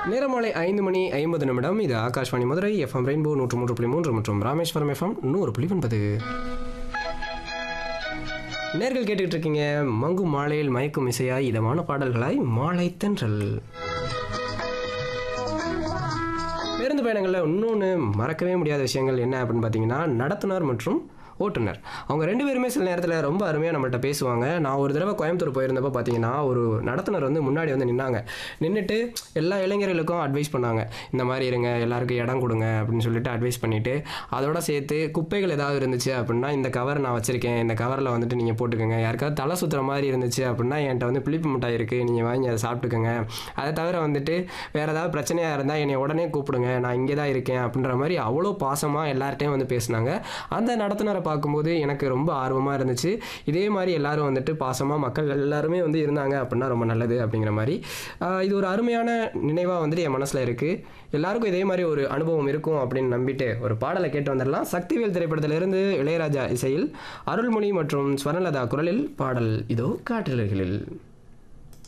நேரமாலை ஐந்து மணி ஐம்பது நிமிடம் இது ஆகாஷ்வாணி மதுரை எஃப்எம் ரெயின்போ நூற்று மூன்று புள்ளி மூன்று மற்றும் ராமேஸ்வரம் எஃப்எம் நூறு புள்ளி ஒன்பது நேர்கள் கேட்டுக்கிட்டு இருக்கீங்க மங்கு மாலையில் மயக்கும் இசையாய் இதமான பாடல்களாய் மாலை தென்றல் பேருந்து பயணங்களில் இன்னொன்று மறக்கவே முடியாத விஷயங்கள் என்ன அப்படின்னு பார்த்தீங்கன்னா நடத்துனர் மற்றும் ஓட்டுநர் அவங்க ரெண்டு பேருமே சில நேரத்தில் ரொம்ப அருமையாக நம்மள்ட்ட பேசுவாங்க நான் ஒரு தடவை கோயம்புத்தூர் போயிருந்தப்போ பார்த்தீங்கன்னா ஒரு நடத்துனர் வந்து முன்னாடி வந்து நின்னாங்க நின்றுட்டு எல்லா இளைஞர்களுக்கும் அட்வைஸ் பண்ணாங்க இந்த மாதிரி இருங்க எல்லாருக்கும் இடம் கொடுங்க அப்படின்னு சொல்லிட்டு அட்வைஸ் பண்ணிவிட்டு அதோட சேர்த்து குப்பைகள் ஏதாவது இருந்துச்சு அப்படின்னா இந்த கவர் நான் வச்சுருக்கேன் இந்த கவரில் வந்துட்டு நீங்கள் போட்டுக்கோங்க யாருக்காவது தலை சுற்றுற மாதிரி இருந்துச்சு அப்படின்னா என்கிட்ட வந்து புளிப்பு மிட்டாய் இருக்குது நீங்கள் வாங்கி அதை சாப்பிட்டுக்கோங்க அதை தவிர வந்துட்டு வேறு ஏதாவது பிரச்சனையாக இருந்தால் என்னை உடனே கூப்பிடுங்க நான் இங்கே தான் இருக்கேன் அப்படின்ற மாதிரி அவ்வளோ பாசமாக எல்லார்ட்டையும் வந்து பேசினாங்க அந்த நடத்துனரை பார்க்கும்போது எனக்கு ரொம்ப ஆர்வமாக இருந்துச்சு இதே மாதிரி எல்லாரும் வந்துட்டு பாசமாக மக்கள் எல்லாருமே வந்து இருந்தாங்க அப்படின்னா ரொம்ப நல்லது அப்படிங்கிற மாதிரி ஆஹ் இது ஒரு அருமையான நினைவாக வந்துட்டு என் மனசில் இருக்குது எல்லாருக்கும் இதே மாதிரி ஒரு அனுபவம் இருக்கும் அப்படின்னு நம்பிட்டு ஒரு பாடலை கேட்டு வந்துடலாம் சக்திவேல் திரைப்படத்திலிருந்து இளையராஜா இசையில் அருள்மொழி மற்றும் ஸ்வர்ணலதா குரலில் பாடல் இதோ காற்றலைகளில்